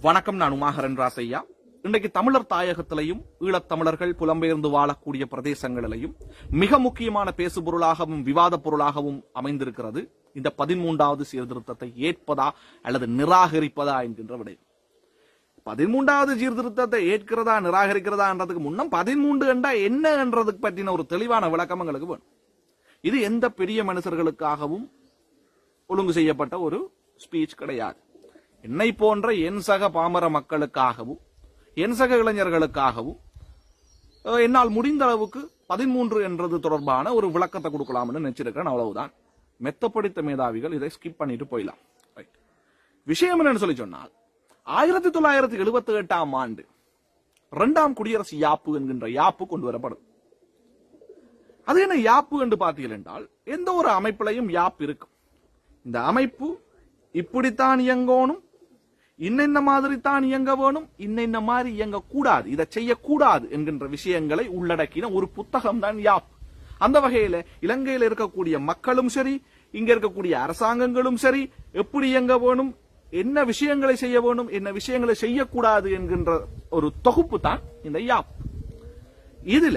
வணக்கம் நான் உமாகரன் ராசையா இன்றைக்கு தமிழர் தாயகத்திலையும் ஈழத்தமிழர்கள் புலம்பெயர்ந்து வாழக்கூடிய பிரதேசங்களிலையும் மிக முக்கியமான பேசுபொருளாகவும் விவாத பொருளாகவும் அமைந்திருக்கிறது இந்த பதிமூன்றாவது சீர்திருத்தத்தை ஏற்பதா அல்லது நிராகரிப்பதா என்கின்ற விடயம் பதிமூன்றாவது சீர்திருத்தத்தை ஏற்கிறதா நிராகரிக்கிறதான்றதுக்கு முன்னம் பதிமூன்று என்றா என்ன என்றதுக்கு பற்றின ஒரு தெளிவான விளக்கம் எங்களுக்கு வேணும் இது எந்த பெரிய மனுஷர்களுக்காகவும் ஒழுங்கு செய்யப்பட்ட ஒரு ஸ்பீச் கிடையாது என்னை போன்ற என் சக பாமர மக்களுக்காகவும் என் சக இளைஞர்களுக்காகவும் அஹ், என்னால் முடிந்த அளவுக்கு பதிமூன்று என்றது தொடர்பான ஒரு விளக்கத்தை கொடுக்கலாம்னு நினைச்சிருக்கிறேன் அவ்வளவுதான் மெத்தப்படித்த மேதாவிகள் இதை ஸ்கிப் பண்ணிட்டு போயிடலாம் Right. விஷயம் என்னன்னு சொல்லி சொன்னால் ஆயிரத்தி தொள்ளாயிரத்தி எழுபத்தி எட்டாம் ஆண்டு இரண்டாம் குடியரசு யாப்பு என்கின்ற யாப்பு கொண்டு வரப்படும் அது என்ன யாப்பு என்று பார்த்தீர்கள் என்றால் எந்த ஒரு அமைப்பிலையும் யாப்பு இருக்கும் இந்த அமைப்பு இப்படித்தான் இயங்கணும் இன்னென்ன மாதிரி தான் இயங்க வேணும் இன்னென்ன மாதிரி இயங்க கூடாது இதை செய்யக்கூடாது என்கின்ற விஷயங்களை உள்ளடக்கின ஒரு புத்தகம் தான் யாப் அந்த வகையில இலங்கையில் இருக்கக்கூடிய மக்களும் சரி இங்க இருக்கக்கூடிய அரசாங்கங்களும் சரி எப்படி இயங்க வேணும் என்ன விஷயங்களை செய்ய வேணும் என்ன விஷயங்களை செய்யக்கூடாது என்கின்ற ஒரு தொகுப்பு தான் இந்த யாப் இதுல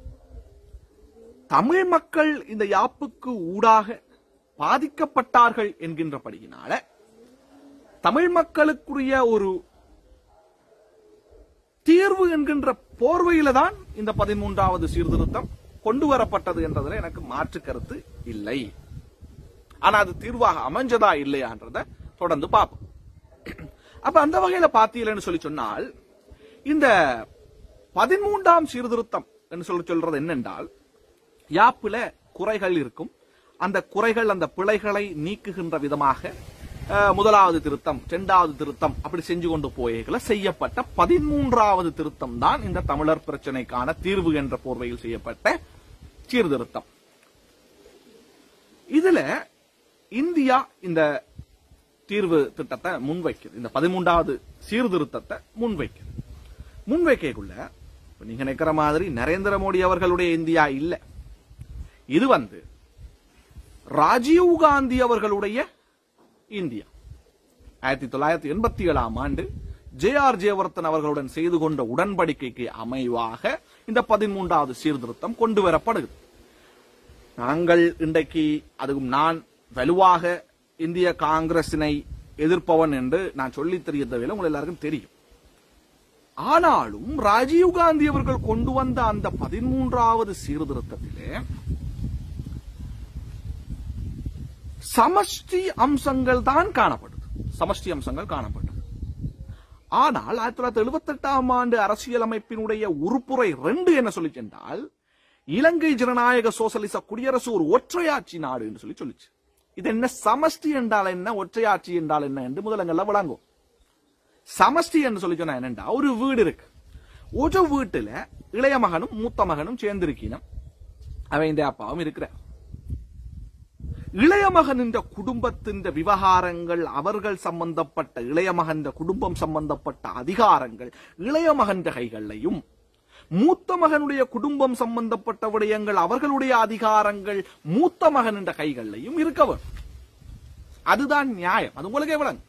தமிழ் மக்கள் இந்த யாப்புக்கு ஊடாக பாதிக்கப்பட்டார்கள் என்கின்றபடியினால தமிழ் மக்களுக்குரிய ஒரு தீர்வு என்கின்ற போர்வையில தான் இந்த பதிமூன்றாவது சீர்திருத்தம் கொண்டு வரப்பட்டது என்றதுல எனக்கு மாற்று கருத்து இல்லை ஆனா அது தீர்வாக அமைஞ்சதா இல்லையான்றத தொடர்ந்து பார்ப்போம் அப்ப அந்த வகையில பாத்தீங்கன்னு சொல்லி சொன்னால் இந்த பதிமூன்றாம் சீர்திருத்தம் என்று சொல்லி சொல்றது என்னென்றால் யாப்புல குறைகள் இருக்கும் அந்த குறைகள் அந்த பிழைகளை நீக்குகின்ற விதமாக அஹ், முதலாவது திருத்தம் இரண்டாவது திருத்தம் அப்படி செஞ்சு கொண்டு போயேகள செய்யப்பட்ட பதிமூன்றாவது திருத்தம் தான் இந்த தமிழர் பிரச்சனைக்கான தீர்வு என்ற போர்வையில் செய்யப்பட்ட சீர்திருத்தம் இதுல இந்தியா இந்த தீர்வு திட்டத்தை முன்வைக்குது இந்த பதிமூன்றாவது சீர்திருத்தத்தை முன்வைக்குது முன்வைக்கக்குள்ள இப்ப நீங்க நினைக்கிற மாதிரி நரேந்திர மோடி அவர்களுடைய இந்தியா இல்ல இது வந்து ராஜீவ் காந்தி அவர்களுடைய இந்தியா ஆயிரத்தி தொள்ளாயிரத்தி எண்பத்தி ஏழாம் ஆண்டு ஜே ஆர் ஜெயவர்தன் அவர்களுடன் செய்து கொண்ட உடன்படிக்கைக்கு அமைவாக இந்த பதிமூன்றாவது சீர்திருத்தம் கொண்டு வரப்படுகிறது நாங்கள் இன்றைக்கு அதுவும் நான் வலுவாக இந்திய காங்கிரசினை எதிர்ப்பவன் என்று நான் சொல்லித் தெரியறதில்லை உங்கள் எல்லாருக்கும் தெரியும் ஆனாலும் ராஜீவ் காந்தி அவர்கள் கொண்டு வந்த அந்த பதிமூன்றாவது சீர்திருத்தத்திலே சமஷ்டி அம்சங்கள் தான் காணப்படுது சமஷ்டி அம்சங்கள் காணப்பட்டது ஆனால் ஆயிரத்தி தொள்ளாயிரத்தி எழுபத்தி எட்டாம் ஆண்டு அரசியலமைப்பினுடைய உறுப்புரை ரெண்டு என்ன சொல்லி சென்றால் இலங்கை ஜனநாயக சோசலிச குடியரசு ஒரு ஒற்றையாட்சி நாடு என்று சொல்லி சொல்லிச்சு இது என்ன சமஷ்டி என்றால் என்ன ஒற்றையாட்சி என்றால் என்ன என்று முதலங்கள்ல விளங்கும் சமஷ்டி என்று சொல்லி சொன்னா என்னண்டா ஒரு வீடு இருக்கு ஒரு வீட்டுல இளைய மகனும் மூத்த மகனும் சேர்ந்திருக்கணும் அவன் இந்த அப்பாவும் இருக்கிற இளைய மகன் குடும்பத்தின் விவகாரங்கள் அவர்கள் சம்பந்தப்பட்ட இளைய மகன் குடும்பம் சம்பந்தப்பட்ட அதிகாரங்கள் இளைய மகன் கைகளையும் மூத்த மகனுடைய குடும்பம் சம்பந்தப்பட்ட விடயங்கள் அவர்களுடைய அதிகாரங்கள் மூத்த மகன் என்ற கைகளையும் இருக்க வேண்டும் அதுதான் நியாயம் அது உங்களுக்கே விளங்கும்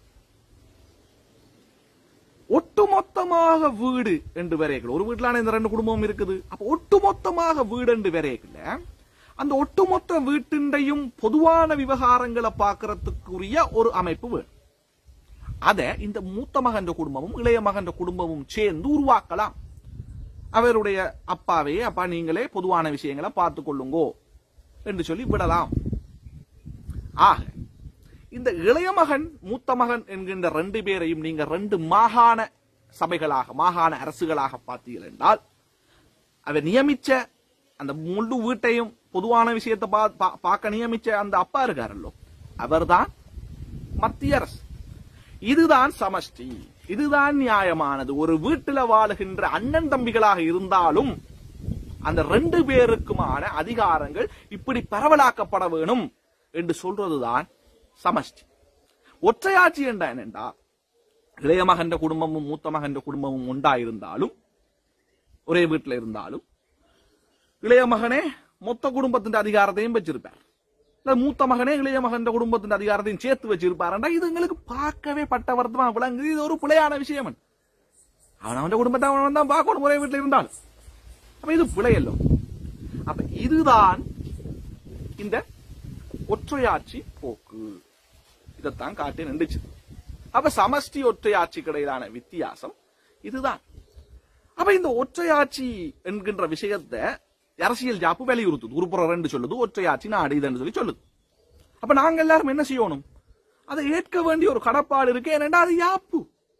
ஒட்டுமொத்தமாக வீடு என்று வரையல ஒரு வீட்டுல இந்த ரெண்டு குடும்பம் இருக்குது அப்ப ஒட்டுமொத்தமாக வீடு என்று வரையல அந்த ஒட்டுமொத்த வீட்டின்றையும் பொதுவான விவகாரங்களை பார்க்கறதுக்குரிய ஒரு அமைப்பு வேணும் அத இந்த மூத்த மகன் குடும்பமும் இளைய மகன் குடும்பமும் சேர்ந்து உருவாக்கலாம் அவருடைய அப்பாவே அப்பா நீங்களே பொதுவான விஷயங்களை பார்த்துக் கொள்ளுங்கோ என்று சொல்லி விடலாம் ஆக இந்த இளைய மகன் மூத்த மகன் என்கின்ற ரெண்டு பேரையும் நீங்க ரெண்டு மாகாண சபைகளாக மாகாண அரசுகளாக பார்த்தீர்கள் என்றால் அவர் நியமிச்ச அந்த முழு வீட்டையும் பொதுவான விஷயத்தை பா- பா- பார்க்க நியமிச்ச அந்த அப்பா இருக்காரல்லோ அவர்தான் மத்திய அரசு இதுதான் சமஷ்டி இதுதான் நியாயமானது ஒரு வீட்டில வாழுகின்ற அண்ணன் தம்பிகளாக இருந்தாலும் அந்த ரெண்டு பேருக்குமான அதிகாரங்கள் இப்படி பரவலாக்கப்பட வேணும் என்று சொல்றதுதான் சமஷ்டி ஒற்றையாட்சி என்றா என்னென்றா இளைய மகன்ற குடும்பமும் மூத்த மகன்ற குடும்பமும் உண்டாயிருந்தாலும் ஒரே வீட்டில் இருந்தாலும் இளைய மகனே மொத்த குடும்பத்தின் அதிகாரத்தையும் வச்சிருப்பார் இந்த மூத்த மகனே இளைய மகன் குடும்பத்தின் அதிகாரத்தையும் சேர்த்து வச்சிருப்பாருண்டா இது எங்களுக்கு பார்க்கவே பட்டவர்த்தமா விளங்குது இது ஒரு பிழையான விஷயம் அவன் அவன் குடும்பத்தை அவன் தான் பார்க்கணும் ஒரே வீட்டில் இருந்தால் அப்ப இது பிழையல்லோ அப்ப இதுதான் இந்த ஒற்றையாட்சி போக்கு இதைத்தான் காட்டி நின்றுச்சு அப்ப சமஷ்டி ஒற்றையாட்சிக்கு இடையிலான வித்தியாசம் இதுதான் அப்ப இந்த ஒற்றையாட்சி என்கின்ற விஷயத்தை அரசியல் ஜாப்பு வலியுறுத்துது உருப்புறம் ரெண்டு சொல்லுது ஒற்றையாட்சி நாடு இதுன்னு சொல்லி சொல்லுது அப்ப நாங்க எல்லாரும் என்ன செய்யணும் அதை ஏற்க வேண்டிய ஒரு கடப்பாடு இருக்கு ஏனென்றா அது யாப்பு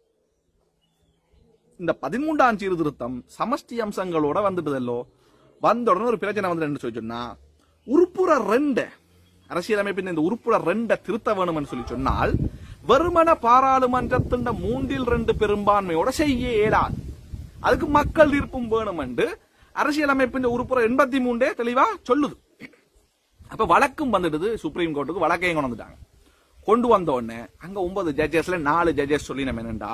இந்த பதிமூன்றாம் சீர்திருத்தம் சமஷ்டி அம்சங்களோட வந்துட்டதல்லோ வந்த உடனே ஒரு பிரச்சனை வந்து சொல்லி சொன்னா உறுப்புற ரெண்ட அரசியலமைப்பின் இந்த உறுப்புற ரெண்ட திருத்த வேணும்னு சொல்லி சொன்னால் வெறுமன பாராளுமன்றத்தின் மூன்றில் ரெண்டு பெரும்பான்மையோட செய்ய இயலாது அதுக்கு மக்கள் தீர்ப்பும் வேணும் என்று அரசியலமைப்பின் உறுப்புற எண்பத்தி மூன்றே தெளிவா சொல்லுது அப்ப வழக்கும் வந்துடுது சுப்ரீம் கோர்ட்டுக்கு வழக்கையும் கொண்டு வந்துட்டாங்க கொண்டு வந்த உடனே அங்க ஒன்பது ஜட்ஜஸ்ல நாலு ஜட்ஜஸ் சொல்லி நம்ம என்னண்டா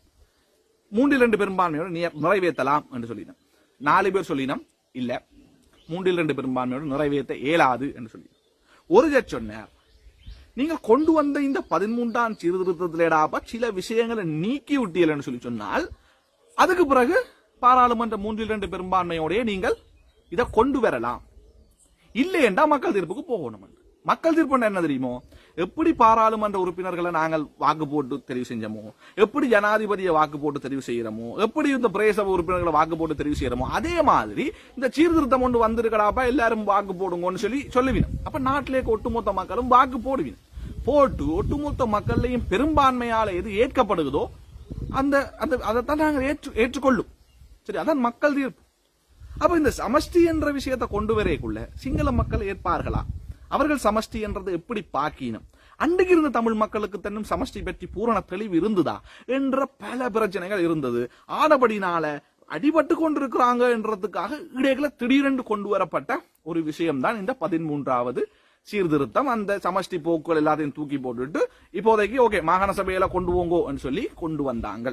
மூன்றில் ரெண்டு பெரும்பான்மையோட நிய- நிறைவேற்றலாம் என்று சொல்லினோம் நாலு பேர் சொல்லினோம் இல்ல மூன்றில் ரெண்டு பெரும்பான்மையோட நிறைவேற்ற இயலாது என்று சொல்லி ஒரு ஜட்ஜ் சொன்னார் நீங்கள் கொண்டு வந்த இந்த பதிமூன்றாம் சீர்திருத்தத்திலேடாப்ப சில விஷயங்களை நீக்கி விட்டீர்கள் சொல்லி சொன்னால் அதுக்கு பிறகு பாராளுமன்ற மூன்றில் ரெண்டு பெரும்பான்மையோடய நீங்கள் இதை கொண்டு வரலாம் இல்லையென்றா மக்கள் தீர்ப்புக்கு போகணும் என்று. மக்கள் தீர்ப்பு என்ன தெரியுமோ எப்படி பாராளுமன்ற உறுப்பினர்களை நாங்கள் வாக்கு போட்டு தெரிவு செஞ்சோமோ எப்படி ஜனாதிபதியை வாக்கு போட்டு தெரிவு செய்யறோமோ எப்படி இந்த பிரேசப உறுப்பினர்களை வாக்கு போட்டு தெரிவு செய்யறோமோ அதே மாதிரி இந்த சீர்திருத்தம் ஒன்று வந்திருக்கடாப்பா எல்லாரும் வாக்கு போடுங்கன்னு சொல்லி சொல்லுவீங்க அப்ப நாட்டிலே இருக்க ஒட்டுமொத்த மக்களும் வாக்கு போடுவீங்க போட்டு ஒட்டுமொத்த மக்களையும் பெரும்பான்மையால எது ஏற்கப்படுகிறதோ அந்த அந்த அதைத்தான் நாங்கள் ஏற்று ஏற்றுக்கொள்ளும் சரி அதான் மக்கள் தீர்ப்பு அப்ப இந்த சமஷ்டி என்ற விஷயத்தை கொண்டு வரைக்குள்ள சிங்கள மக்கள் ஏற்பார்களா அவர்கள் சமஷ்டி என்றதை எப்படி பாக்கினம் அன்றைக்கு இருந்த தமிழ் மக்களுக்கு தன்னும் சமஷ்டி பற்றி பூரண தெளிவு இருந்ததா என்ற பல பிரச்சனைகள் இருந்தது ஆனபடினால அடிபட்டு கொண்டிருக்கிறாங்க என்றதுக்காக இடையில திடீரென்று கொண்டு வரப்பட்ட ஒரு விஷயம்தான் இந்த பதிமூன்றாவது சீர்திருத்தம் அந்த சமஷ்டி போக்குகள் எல்லாத்தையும் தூக்கி போட்டுட்டு இப்போதைக்கு ஓகே மாகாண சபையில கொண்டு போங்கோ சொல்லி கொண்டு வந்தாங்க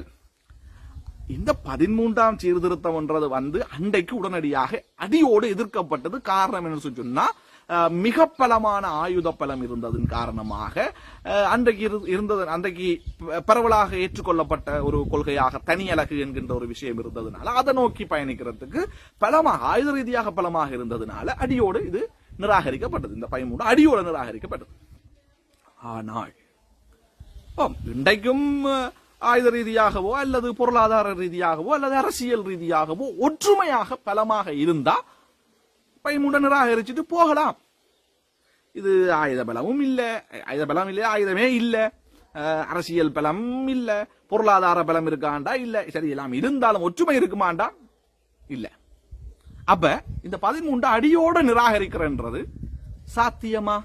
இந்த பதிமூன்றாம் சீர்திருத்தம் என்றது வந்து அன்றைக்கு உடனடியாக அடியோடு எதிர்க்கப்பட்டது காரணம் என்ன சொல்லி சொன்னா அஹ், மிக பலமான ஆயுத பலம் இருந்ததன் காரணமாக அஹ், அன்றைக்கு இரு- இருந்தது அன்றைக்கு ப- பரவலாக ஏற்றுக்கொள்ளப்பட்ட ஒரு கொள்கையாக தனியலகு என்கின்ற ஒரு விஷயம் இருந்ததுனால அதை நோக்கி பயணிக்கிறதுக்கு பலமாக ஆயுத ரீதியாக பலமாக இருந்ததுனால அடியோடு இது நிராகரிக்கப்பட்டது இந்த பதிமூன்று அடியோடு நிராகரிக்கப்பட்டது ஆனால் ஆம், இன்றைக்கும் அஹ், ஆயுத ரீதியாகவோ அல்லது பொருளாதார ரீதியாகவோ அல்லது அரசியல் ரீதியாகவோ ஒற்றுமையாக பலமாக இருந்தா பயமுடன் நிராகரிச்சுட்டு போகலாம் இது ஆயுத பலமும் இல்ல ஆயுத பலம் இல்ல ஆயுதமே இல்ல அஹ், அரசியல் பலம் இல்ல பொருளாதார பலம் இருக்காண்டா இல்ல சரி எல்லாம் இருந்தாலும் ஒற்றுமை இருக்குமாண்டா இல்ல அப்ப இந்த பதிமூன்று அடியோட நிராகரிக்கிறன்றது சாத்தியமா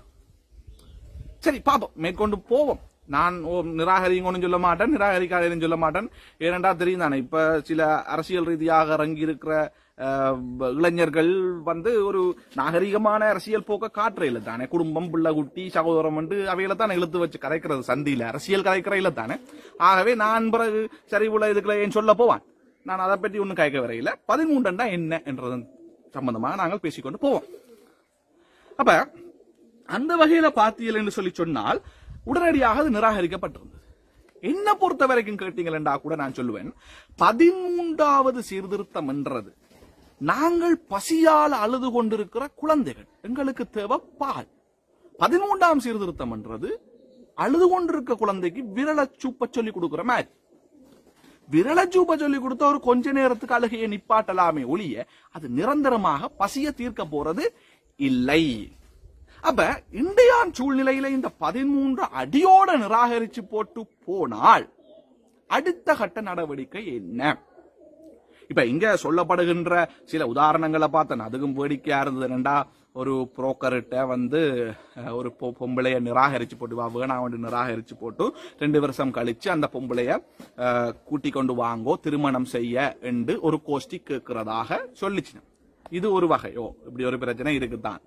சரி பாப்போம் மேற்கொண்டு போவோம் நான் ஓ நிராகரிங்கன்னு சொல்ல மாட்டேன் நிராகரிக்காதேன்னு சொல்ல மாட்டேன் ஏனென்றா தெரியும் தானே இப்ப சில அரசியல் ரீதியாக இறங்கி இருக்கிற அஹ், இளைஞர்கள் வந்து ஒரு நாகரிகமான அரசியல் போக்க காட்டுற இல்ல தானே குடும்பம் பிள்ளை குட்டி சகோதரம் வந்து அவையில தானே இழுத்து வச்சு கதைக்கிறது சந்தியில அரசியல் கதைக்கிற இல்ல தானே ஆகவே நான் பிறகு சரி உள்ள இதுக்குள்ள ஏன் சொல்ல போவான் நான் அதை பற்றி ஒன்றும் கேட்க வரையில பதிமூன்றா என்ன என்றது சம்பந்தமாக நாங்கள் பேசிக்கொண்டு போவோம் அப்ப அந்த வகையில பாத்தியல் என்று சொல்லி சொன்னால் உடனடியாக அது நிராகரிக்கப்பட்டிருந்தது என்ன பொறுத்த வரைக்கும் கேட்டீங்களா கூட நான் சொல்லுவேன் பதிமூன்றாவது சீர்திருத்தம் என்றது நாங்கள் பசியால் அழுது கொண்டிருக்கிற குழந்தைகள் எங்களுக்கு தேவை பால் பதிமூன்றாம் சீர்திருத்தம் என்றது அழுது கொண்டிருக்க குழந்தைக்கு விரல சூப்ப சொல்லி கொடுக்கிற மாதிரி விரல சூப்ப சொல்லி கொடுத்த ஒரு கொஞ்ச நேரத்துக்கு அழுகையை நிப்பாட்டலாமே ஒழிய அது நிரந்தரமாக பசிய தீர்க்க போறது இல்லை அப்ப இந்தியான் சூழ்நிலையில இந்த பதிமூன்று அடியோட நிராகரிச்சு போட்டு போனால் அடுத்த கட்ட நடவடிக்கை என்ன இப்ப இங்க சொல்லப்படுகின்ற சில உதாரணங்களை பார்த்தேன் அதுக்கும் வேடிக்கையா இருந்தது என்னண்டா ஒரு புரோக்கர்கிட்ட வந்து அஹ், ஒரு பொ- பொம்பளைய நிராகரிச்சு போட்டு வா வேணாம் வந்து நிராகரிச்சு போட்டு ரெண்டு வருஷம் கழிச்சு அந்த பொம்பளைய அஹ், கூட்டி கொண்டு வாங்கோ திருமணம் செய்ய என்று ஒரு கோஷ்டி கேட்கிறதாக சொல்லிச்சு இது ஒரு வகையோ இப்படி ஒரு பிரச்சனை இருக்குதான்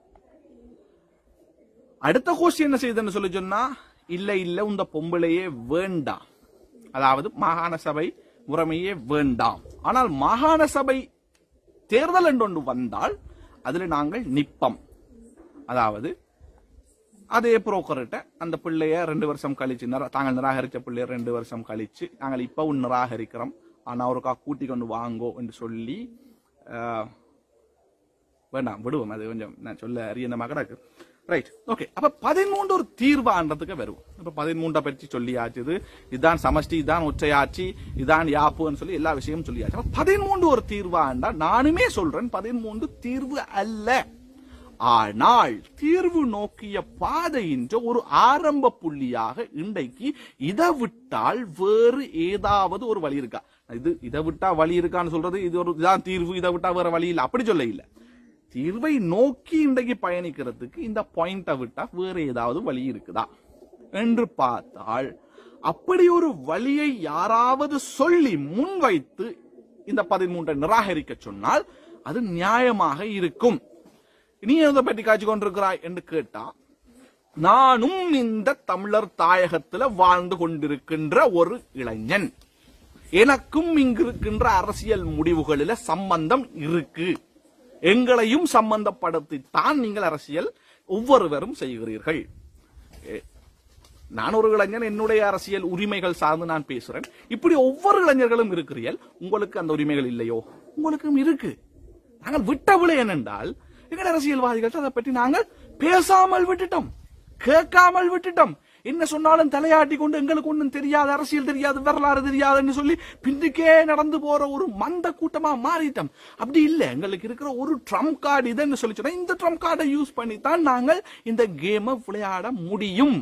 அடுத்த கோஷ்டி என்ன செய்யுதுன்னு சொல்லி சொன்னா இல்ல இல்ல இந்த பொம்பளையே வேண்டாம் அதாவது மாகாண சபை முறைமையே வேண்டாம் ஆனால் மாகாண சபை தேர்தல் என்று ஒன்று வந்தால் அதுல நாங்கள் நிப்பம் அதாவது அதே புரோக்கர்கிட்ட அந்த பிள்ளைய ரெண்டு வருஷம் கழிச்சு நிரா- தாங்கள் நிராகரிச்ச பிள்ளைய ரெண்டு வருஷம் கழிச்சு நாங்கள் இப்பவும் நிராகரிக்கிறோம் ஆனா அவருக்கா கூட்டி கொண்டு வாங்கோ என்று சொல்லி ஆஹ், வேண்டாம் விடுவோம் அது கொஞ்சம் நான் சொல்ல அரியணமா கிடக்கு ரைட் ஓகே அப்ப பதிமூன்று ஒரு தீர்வான்றதுக்கு வருவோம் இப்ப பதிமூன்றை பற்றி சொல்லியாச்சுது இதுதான் சமஷ்டி இதுதான் ஒற்றையாட்சி இதுதான் யாப்புன்னு சொல்லி எல்லா விஷயமும் சொல்லியாச்சு அப்ப பதிமூன்று ஒரு தீர்வாண்டா நானுமே சொல்றேன் பதிமூன்று தீர்வு அல்ல ஆனால் தீர்வு நோக்கிய பாதையின்ற ஒரு ஆரம்ப புள்ளியாக இன்றைக்கு இதை விட்டால் வேறு ஏதாவது ஒரு வழி இருக்கா இது இதை விட்டா வழி இருக்கான்னு சொல்றது இது ஒரு இதான் தீர்வு இதை விட்டா வேற வழி இல்லை அப்படி சொல்ல இல்லை தீர்வை நோக்கி இன்றைக்கு பயணிக்கிறதுக்கு இந்த பாயிண்டை விட்டா வேற ஏதாவது வழி இருக்குதா என்று பார்த்தால் அப்படி ஒரு வழியை யாராவது சொல்லி முன்வைத்து இந்த பதிமூன்றை நிராகரிக்க சொன்னால் அது நியாயமாக இருக்கும் நீ எதை பற்றி காய்ச்சி கொண்டிருக்கிறாய் என்று கேட்டா நானும் இந்த தமிழர் தாயகத்துல வாழ்ந்து கொண்டிருக்கின்ற ஒரு இளைஞன் எனக்கும் இங்கு இருக்கின்ற அரசியல் முடிவுகளில சம்பந்தம் இருக்கு எங்களையும் சம்பந்தப்படுத்தித்தான் நீங்கள் அரசியல் ஒவ்வொருவரும் செய்கிறீர்கள் எ- நான் ஒரு இளைஞன் என்னுடைய அரசியல் உரிமைகள் சார்ந்து நான் பேசுறேன் இப்படி ஒவ்வொரு இளைஞர்களும் இருக்கிறீர்கள் உங்களுக்கு அந்த உரிமைகள் இல்லையோ உங்களுக்கும் இருக்கு நாங்கள் விட்ட விலை என்னென்றால் எங்கள் அரசியல்வாதிகள் அதை பற்றி நாங்கள் பேசாமல் விட்டுட்டோம் கேட்காமல் விட்டுட்டோம் என்ன சொன்னாலும் தலையாட்டி கொண்டு எங்களுக்கு ஒண்ணும் தெரியாது அரசியல் தெரியாது வரலாறு தெரியாதுன்னு சொல்லி பின்னுக்கே நடந்து போற ஒரு மந்த கூட்டமா மாறிட்டோம் அப்படி இல்ல எங்களுக்கு இருக்கிற ஒரு ட்ரம்ப் கார்டு இதுன்னு சொல்லி சொன்னா இந்த ட்ரம்ப் கார்டை யூஸ் பண்ணி தான் நாங்கள் இந்த கேமை விளையாட முடியும்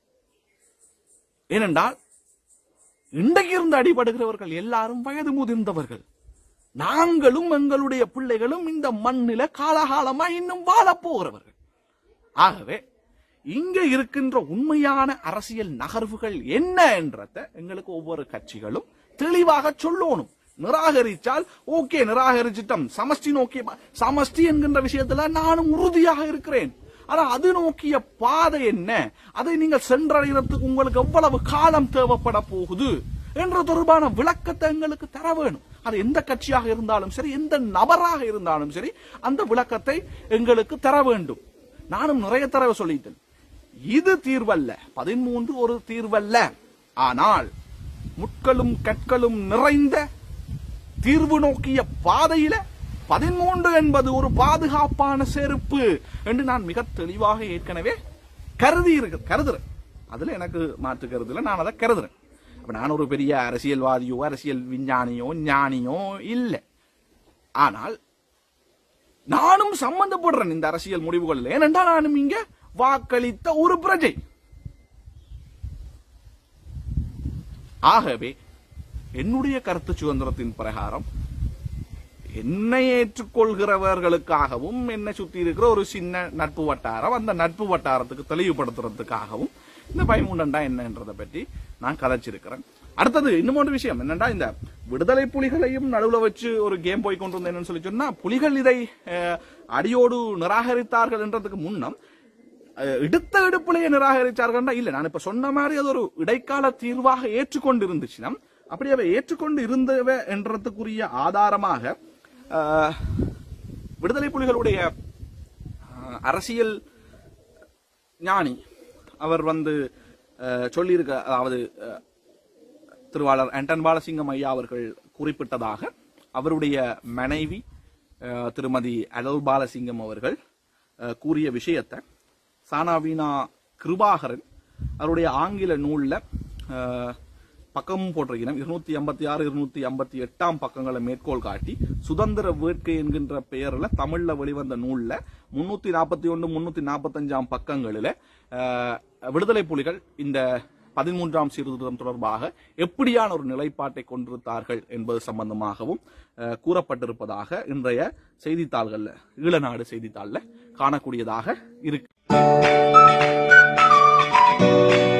ஏனென்றால் இன்றைக்கு இருந்து அடிபடுகிறவர்கள் எல்லாரும் வயது முதிர்ந்தவர்கள் நாங்களும் எங்களுடைய பிள்ளைகளும் இந்த மண்ணில காலகாலமா இன்னும் வாழப் போகிறவர்கள் ஆகவே இங்க இருக்கின்ற உண்மையான அரசியல் நகர்வுகள் என்ன என்றத எங்களுக்கு ஒவ்வொரு கட்சிகளும் தெளிவாக சொல்லணும் நிராகரிச்சால் ஓகே நிராகரிச்சிட்டோம் சமஷ்டி நோக்கிய பா- சமஷ்டி என்கின்ற விஷயத்துல நானும் உறுதியாக இருக்கிறேன் ஆனா அது நோக்கிய பாதை என்ன அதை நீங்கள் சென்றடைகிறதுக்கு உங்களுக்கு எவ்வளவு காலம் தேவைப்பட போகுது என்ற தொடர்பான விளக்கத்தை எங்களுக்கு தர வேணும் அது எந்த கட்சியாக இருந்தாலும் சரி எந்த நபராக இருந்தாலும் சரி அந்த விளக்கத்தை எங்களுக்கு தர வேண்டும் நானும் நிறைய தடவை சொல்லிட்டேன் இது தீர்வல்ல பதிமூன்று ஒரு தீர்வல்ல ஆனால் முட்களும் கற்களும் நிறைந்த தீர்வு நோக்கிய பாதையில பதிமூன்று என்பது ஒரு பாதுகாப்பான செருப்பு என்று நான் மிக தெளிவாக ஏற்கனவே கருதி இருக்கு கருதுறேன் அதுல எனக்கு மாற்று கருதுல நான் அதை கருதுறேன் அப்ப நான் ஒரு பெரிய அரசியல்வாதியோ அரசியல் விஞ்ஞானியோ ஞானியோ இல்லை ஆனால் நானும் சம்பந்தப்படுறேன் இந்த அரசியல் முடிவுகளில் ஏனென்றால் நானும் இங்க வாக்களித்த ஒரு பிரஜை ஆகவே என்னுடைய கருத்து சுதந்திரத்தின் பிரகாரம் என்னை ஏற்றுக்கொள்கிறவர்களுக்காகவும் என்னை சுத்தி இருக்கிற ஒரு சின்ன நட்பு வட்டாரம் அந்த நட்பு வட்டாரத்துக்கு தெளிவுபடுத்துறதுக்காகவும் இந்த பயமுண்டா என்னன்றதை பற்றி நான் கதைச்சிருக்கிறேன் அடுத்தது இன்னும் ஒரு விஷயம் என்னன்னா இந்த விடுதலை புலிகளையும் நடுவுல வச்சு ஒரு கேம் போய் கொண்டு வந்தேன் என்னன்னு சொல்லி சொன்னா புலிகள் இதை அஹ், அடியோடு நிராகரித்தார்கள் என்றதுக்கு முன்னம் அஹ், எடுத்த எடுப்பிலேயே நிராகரிச்சார்கள்னா இல்ல நான் இப்ப சொன்ன மாதிரி அது ஒரு இடைக்கால தீர்வாக ஏற்றுக்கொண்டு இருந்துச்சுன்னா அப்படி அவை ஏற்றுக்கொண்டு இருந்தவ என்றதுக்குரிய ஆதாரமாக அஹ், விடுதலை புலிகளுடைய அஹ், அரசியல் ஞானி அவர் வந்து அஹ், சொல்லியிருக்க அதாவது அஹ், திருவாளர் ஆண்டன் பாலசிங்கம் ஐயா அவர்கள் குறிப்பிட்டதாக அவருடைய மனைவி அஹ், திருமதி அடல் பாலசிங்கம் அவர்கள் அஹ், கூறிய விஷயத்தை சானாவீனா கிருபாகரன் அவருடைய ஆங்கில நூல்ல அஹ், பக்கமும் போட்டிருக்கிறோம் இருநூத்தி ஐம்பத்தி ஆறு இருநூத்தி ஐம்பத்தி எட்டாம் பக்கங்களை மேற்கோள் காட்டி சுதந்திர வேட்கை என்கின்ற பெயர்ல தமிழ்ல வெளிவந்த நூல்ல முன்னூத்தி நாற்பத்தி ஒன்று முன்னூத்தி நாற்பத்தஞ்சாம் பக்கங்களில அஹ், விடுதலை புலிகள் இந்த பதிமூன்றாம் சீர்திருத்தம் தொடர்பாக எப்படியான ஒரு நிலைப்பாட்டை கொண்டிருந்தார்கள் என்பது சம்பந்தமாகவும் அஹ், கூறப்பட்டிருப்பதாக இன்றைய செய்தித்தாள்கள்ல ஈழநாடு செய்தித்தாள்ல காணக்கூடியதாக இருக்கு